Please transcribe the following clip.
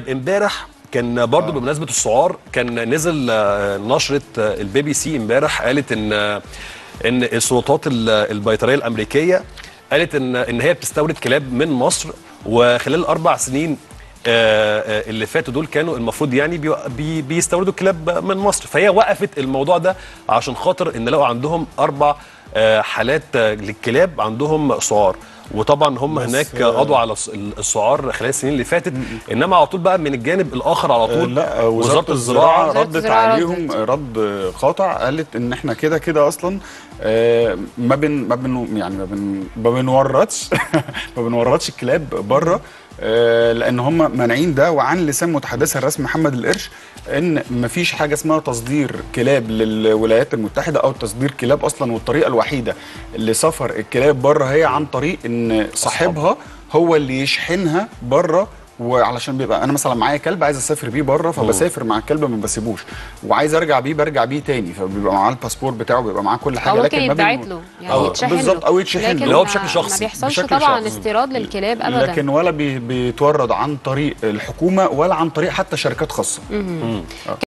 امبارح كان برضو بمناسبه السعار كان نزل آه، نشره آه، البي بي سي امبارح قالت ان آه، ان السلطات ال- البيطريه الامريكيه قالت ان ان هي بتستورد كلاب من مصر وخلال الاربع سنين آه، آه، اللي فاتوا دول كانوا المفروض يعني بي بي بيستوردوا كلاب من مصر فهي وقفت الموضوع ده عشان خاطر ان لقوا عندهم اربع آه، حالات آه، للكلاب عندهم سعار وطبعا هم بس، هناك آه، قضوا على الس- السعار خلال السنين اللي فاتت انما على طول بقى من الجانب الاخر على طول لا وزاره الزراعه وزارة ردت الزراعة عليهم رد قاطع قالت ان احنا كده كده اصلا آه، ما بن ما بن يعني ما بن ما بنورطش ما بنورطش الكلاب بره آه، لان هم مانعين ده وعن لسان متحدثها الرسمي محمد القرش ان مفيش حاجه اسمها تصدير كلاب للولايات المتحده او تصدير كلاب اصلا والطريقه الوحيده لسفر الكلاب بره هي عن طريق ان صاحبها هو اللي يشحنها بره وعلشان بيبقى انا مثلا معايا كلب عايز اسافر بيه بره فبسافر مع الكلب ما بسيبوش وعايز ارجع بيه برجع بيه تاني فبيبقى معاه الباسبور بتاعه بيبقى معاه كل حاجه او ممكن لكن ما بين- يتبعت له يعني أو يتشحن له بالظبط او يتشحن لكن له اللي هو ما- بشكل شخصي. ما بيحصلش بشكل طبعا شخصي. استيراد للكلاب ابدا لكن ولا بي- بيتورد عن طريق الحكومه ولا عن طريق حتى شركات خاصه